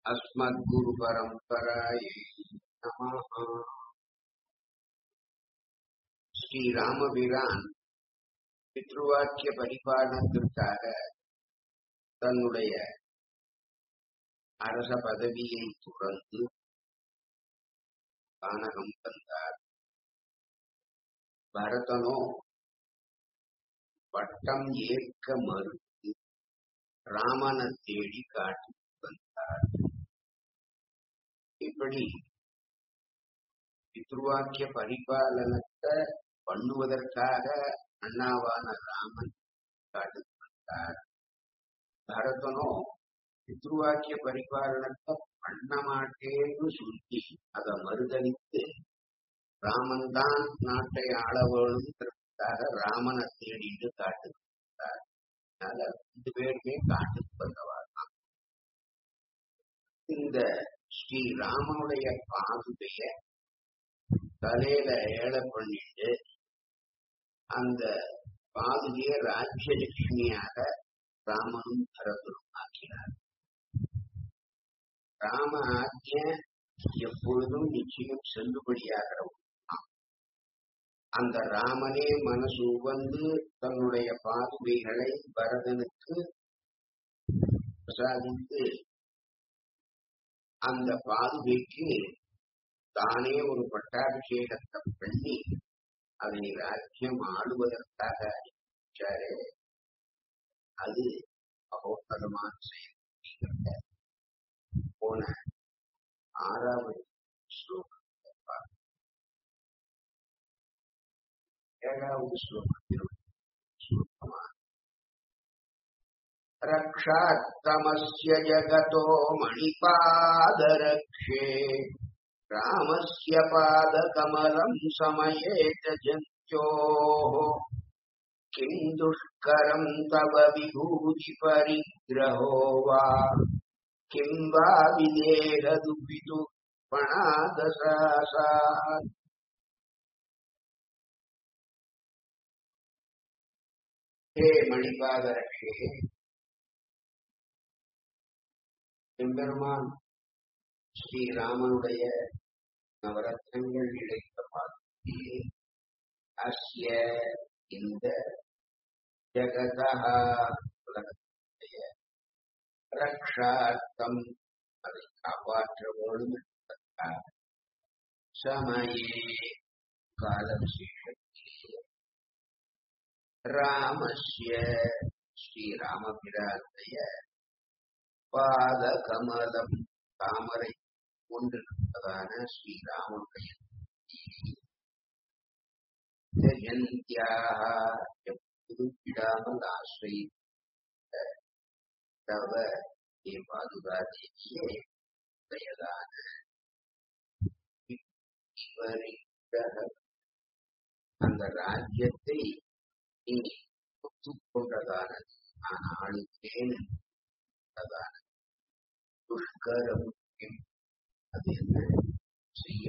अस्मद्गुरुपरम्परायै नमः ஸ்ரீராமபிரான் பித்ருவாக்கிய பரிபாலனத்திற்காக தன்னுடைய அரச பதவியை துறந்து கானகம் வந்தார் பரதனோ பட்டம் ஏற்க மறுத்து ராமனை தேடி காட்டி வந்தார் இப்படி பித்ருவாக்கிய பரிபாலனத்தை பண்ணுவதற்காக அண்ணாவான ராமன் காட்டு வந்தார் பரதனோ பித்ருவாக்கிய பரிபாலனத்தை பண்ண மாட்டேன்னு சொல்லி அதை மறுதளித்து ராமன் தான் நாட்டை ஆள வேணுங்கிறதுக்காக ராமனை தேடிட்டு காட்டுக்கு வந்தார் அதனால ரெண்டு பேருமே காட்டுக்கு வந்தவார் தான் இந்த ஸ்ரீ ராமனுடைய பாதுகைய தலையில ஏழை பண்ணிட்டு அந்த பாதுகைய ராஜ்யலட்சுமியாக ராமனும் பரதனும் ஆக்கினார் ராம ஆக்கிய எப்பொழுதும் நிச்சயம் செல்லுபடியாகிற ஒன்றுதான். அந்த ராமனே மனசு உவந்து தன்னுடைய பாதுகைகளை பரதனுக்கு பிரசாதித்து அந்த பாதுகைக்கு தானே ஒரு பட்டாபிஷேகத்தை பண்ணி அதை ராஜ்யம் ஆளுவதற்காக அனுப்பிச்சாரே அது அகோத்தரமான செயல் அப்படிங்கிறத போன ஆறாவது ஸ்லோகத்தை பார்ப்போம். ஏழாவது ஸ்லோகத்தில் ஸ்லோகமா रक्षात्तमस्य जगतो मणिपादरक्षे रामस्य पादकमलम् समयेत जन्त्योः किम् दुष्करम् तव विभूतिपरिग्रहो वा किम् वा विदेहदुपितु पणादसासात् हे मणिपादरक्षे எம்பெருமான் ஸ்ரீராமனுடைய நவரத்னங்கள் இழைத்த பாத்தியே அஸ்ய இந்த ஜகதா உலகத்துடைய ரக்ஷார்த்தம் அதை காப்பாற்ற வேண்டும் என்பதற்காக சமயே காலவிசேஷத்திலே ராமஸ்ய ஸ்ரீராமபிரானுடைய பாத கமலம் தாமரை கொண்டிருப்பதான ஸ்ரீராமனுடைய ஜெயந்தியாக எப்போதும் விடாமல் ஆசிரியித்த தவ ஏ பாதுகா தேவியே உடையதான விபரீத அந்த ராஜ்யத்தை நீ ஒத்துக்கொண்டதானது நான் ஆளுகிறேன் என்பதான துஷ்கரம் அது என்ன செய்ய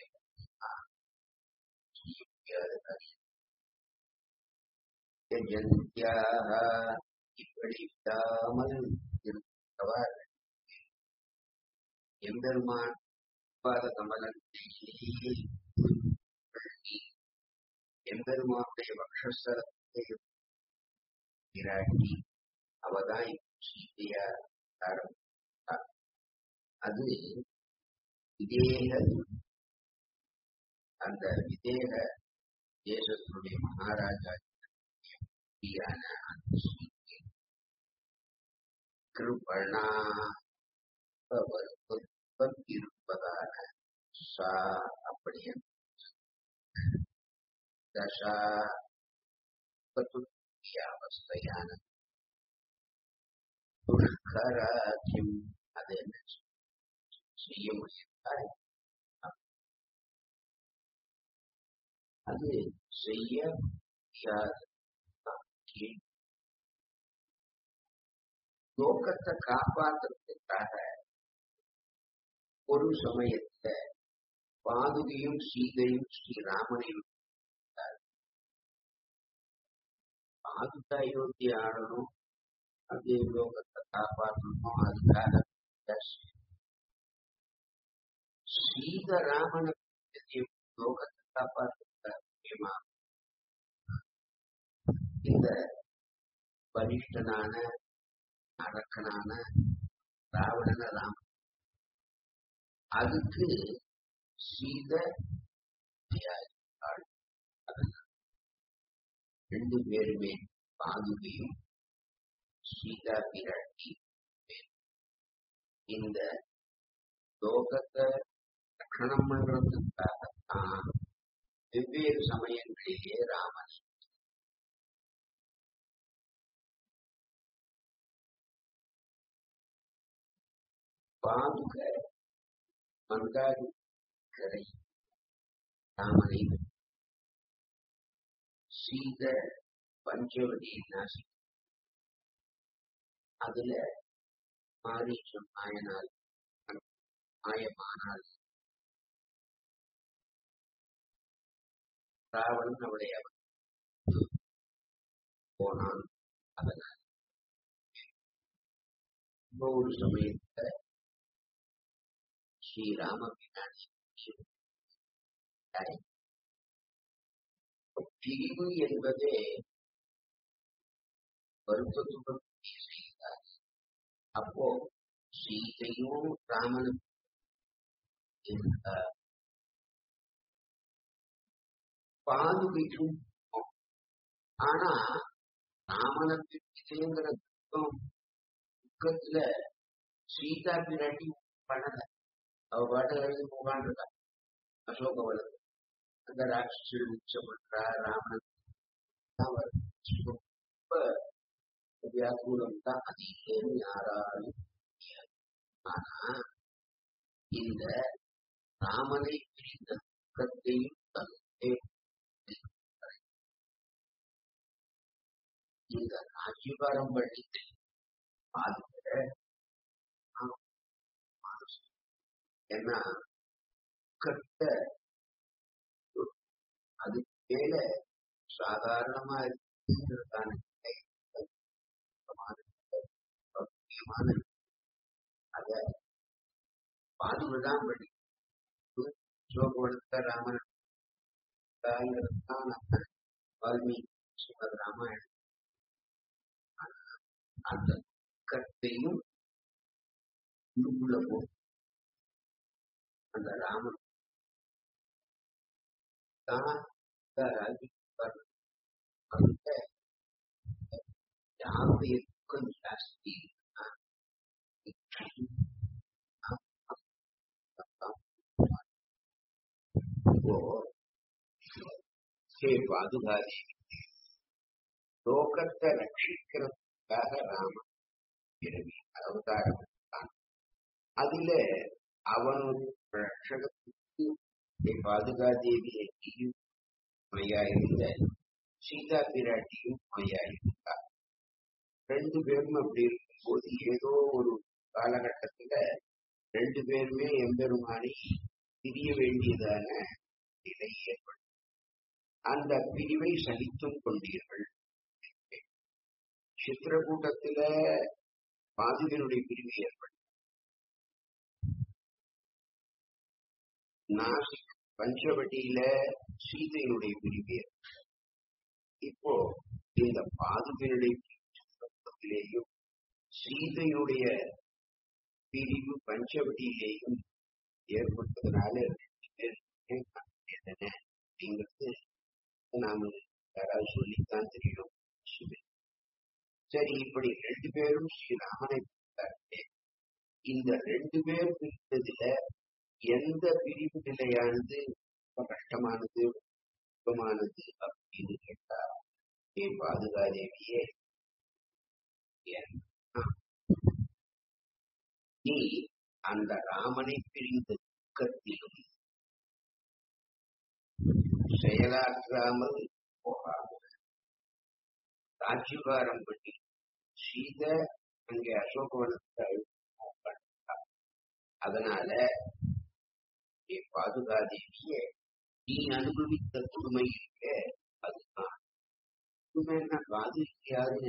செய்ய முடியாத காரியம் ஜெயந்தியாக இப்படி விடாமல் இருப்பவர் எம்பெருமான் பாத கமலத்தை எம்பெருமானுடைய வக்ஷஸ்தலத்தை விராட்டி அவதான் சீதையா ஆரம்பித்தார் அது விதேக அந்த விதேக தேசத்தினுடைய மகாராஜா அந்த சீதை கிருபணா இருப்பதான சா அப்படி தசா அவஸ்தையான துஷ்கராக்கியம் அதை என்ன செய்ய முடியாது அது செய்ய முடியாது லோகத்தை காப்பாற்றுறதுக்காக ஒரு சமயத்துல பாதுகையும் சீதையும் ஸ்ரீராமனையும் பாதுகா அயோத்தி ஆடணும் அது லோகத்தை காப்பாற்றணும் அதுக்காக சீத ராமன லோகத்தை காப்பாற்ற முக்கியமா இந்த பலிஷ்டனான அரக்கனான ராவணன ராம அதுக்கு சீத தியாகித்தாள். அதனால் ரெண்டு பேருமே பாதுகையும் சீதா பிராட்டி இந்த லோகத்தை ரட்சணம் பண்றதுக்காகத்தான் வெவ்வேறு சமயங்களிலே ராமன் பாதுக மந்தாரி கரை ராமனை சீத பஞ்சவடி நாசி அதுல மாரீச்சம் ஆயனால் மாயமானால் ராவணன் அவளை அவன் போனான் அதனால் இன்னொரு சமயத்துல ஸ்ரீராம பிராணி பிரிவு என்பதே வருத்தத்துடன் செய்தார் அப்போ சீதையும் ராமனும் இந்த பாதுகைக்கும் ஆனா ராமனுக்குங்கிற துக்கம் துக்கத்துல சீதா பிராட்டி பண்ணல அவ பாட்டு எழுதி உட்காந்துருக்கா அசோகவனம் அந்த ராட்சசன் உச்சம் பண்றா ராமன் தான் வருது. ரொம்ப வியாக்குலம் தான் அது இல்லைன்னு யாராலும் முடியாது. ஆனா இந்த ராமனை பிரிந்த துக்கத்தையும் தன்னுடைய இந்த ராஜ்யபாரம் பண்ணிட்டு பாதுகிற ஏன்னா துக்கத்தை அது மேல சாதாரணமா இருக்கிறதான நிலை, முக்கியமான அத பாதுகாதான் படி சோகவனத்த ராமன் தாங்கிறதுதான் நம்ம வால்மீகி ஸ்ரீமத் ராமாயணம் ஆனா, அந்த துக்கத்தையும் உள்ளுக்குள்ள போ அந்த ராமன் தான் அந்த யாருடைய துக்கம் ஜாஸ்தி இருக்குன்னா, இப்போ ஹே பாதுகாதி லோகத்தை ரட்சிக்கிறதுக்காக ராமன் பிறவி அவதாரம் எடுத்தான். அதுல அவன் ரட்சகத்துக்கு ஹே பாதுகாதேவியை துணையா இருந்த சீதா பிராட்டியும் துணையா இருந்தா ரெண்டு பேரும் அப்படி இருக்கும்போது ஏதோ ஒரு காலகட்டத்துல ரெண்டு பேருமே எம்பெருமானை பிரிய வேண்டியதான நிலை ஏற்படும் அந்த பிரிவை சகித்தும் கொண்டீர்கள் சித்திரக்கூட்டத்துல பாதுகனுடைய பிரிவு ஏற்படும் நாசிக் பஞ்சவட்டியில சீதையினுடைய பிரிவு ஏற்படும் இப்போ இந்த பாதுகனுடைய சந்தர்ப்பத்திலேயும் சீதையுடைய பிரிவு பஞ்சவட்டியிலேயும் ஏற்பட்டதுனால ரெண்டு பேருக்குமே வேதனை அப்படிங்கிறது நாம யாராவது சொல்லித்தான் தெரியும் சரி இப்படி ரெண்டு பேரும் ஸ்ரீராமனை பார்த்தார்களே இந்த ரெண்டு பேர் பிரிந்ததுல எந்த பிரிவு நிலையானது ரொம்ப கஷ்டமானது சுகமானது அப்படின்னு கேட்டா ஏ பாதுகாதேவியே ஏன்னா, நீ அந்த ராமனை பிரிந்த துக்கத்திலும் செயலாற்றாமல் போகாமல் ராஜ்யபாரம் பண்ணி சீத அங்கே அசோகவனத்தை அழுத்தா. அதனால நீ பாதுகாதேவியே நீ அனுபவித்த கொடுமை இருக்க அதுதான் கொடுமைன்னா பாதிக்காது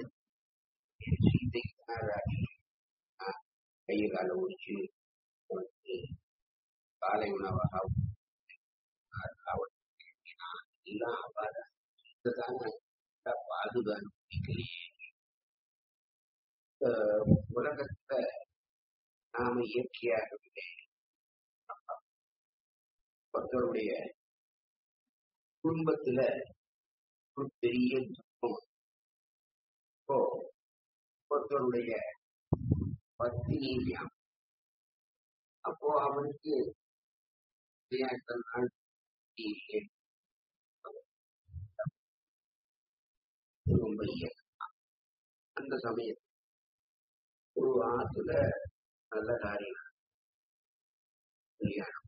சீதைக்கு ராஜி கையை கால ஒடிச்சு உனக்கு காலை உணவாக எல்லாம் அவ்வாறு இதுதானே பாதுகாக்கலையே உலகத்தை நாம இயற்கையாகவில்லை ஒருத்தருடைய குடும்பத்துல ஒரு பெரிய துக்கம் இப்போ ஒருத்தருடைய பத்தினியாம் அப்போ அவனுக்கு விளையாட்டு நாள் ரொம்ப இயக்கம் அந்த சமயம் ஒரு ஆத்துல நல்ல காரியம் கல்யாணம்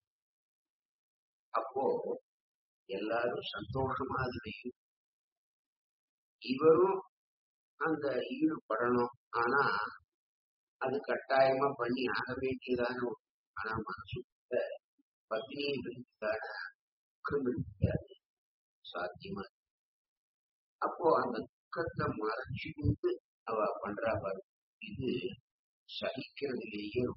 அப்போ எல்லாரும் சந்தோஷமா அதுலயும் இவரும் அந்த ஈடுபடணும் ஆனா அது கட்டாயமா பண்ணி ஆக வேண்டியதான ஒரு ஆனா மனசுக்குள்ள பத்னியை பிடித்தான துக்கம் இருக்காது சாத்தியமா அப்போ அந்த துக்கத்தை மறைச்சு கொண்டு அவ பண்றா பாரு இது சகிக்கிறதுலேயே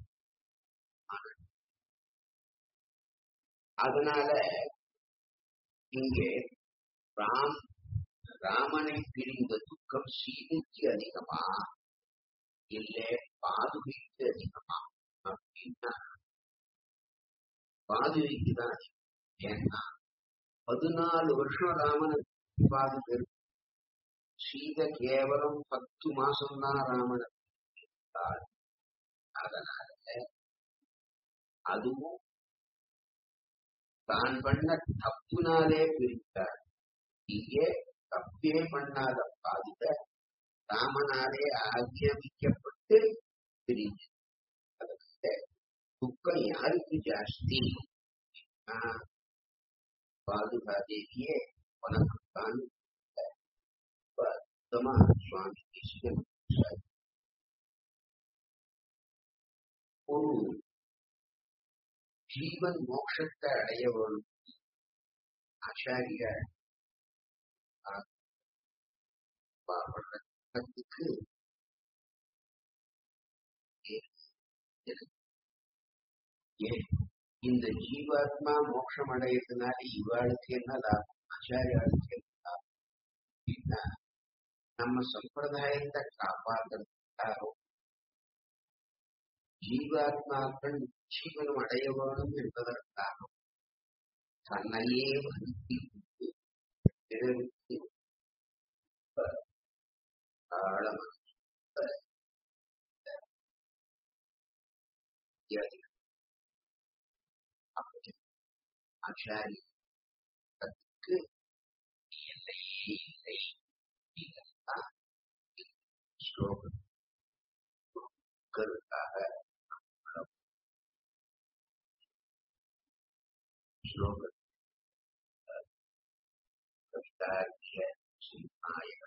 அதனால இங்கே ராம் ராமனை பிரிந்த துக்கம் சீதைக்கு அதிகமா இல்லை பாதுகைக்கு அதிகமா அப்படின்னா பாதுகைக்கு தான் அதிகம் ஏன்னா பதினாலு வருஷம் ராமனை பாதுகை சீதை கேவலம் பத்து மாசம் தான் ராமனை அதனால அதுவும் தான் பண்ண தப்புனாலே பிரித்தார் இங்கே தப்பே பண்ணாத பாதித ராமனாலே ஆக்கிரமிக்கப்பட்டு பிரிஞ்சு அதனால துக்கம் யாருக்கு ஜாஸ்தி பாதுகாதேவியே உனக்குத்தான் அற்புதமா சுவாமி கிருஷ்ணன் ஒரு ஜீவன் மோட்சத்தை அடைய வேணும் ஆச்சாரிய பாடுறதுக்கு ஏன் இந்த ஜீவாத்மா மோட்சம் அடையிறதுனால இவாளுக்கு என்ன லாபம் ஆச்சாரியாளுக்கு என்ன லாபம் அப்படின்னா நம்ம சம்பிரதாயத்தை காப்பாற்றுறதுக்காக ஜீவாத்மாக்கள் ஜீவனம் அடைய வேணும் என்பதற்காக தன்னையே வருத்தி பிறருக்கு ஆழம் ஆச்சாரியத்துக்கு எல்லையே இல்லை இதெல்லாம் ஸ்லோகம் கருத்தாக श्लोक कवितार्घ्य सिंहाय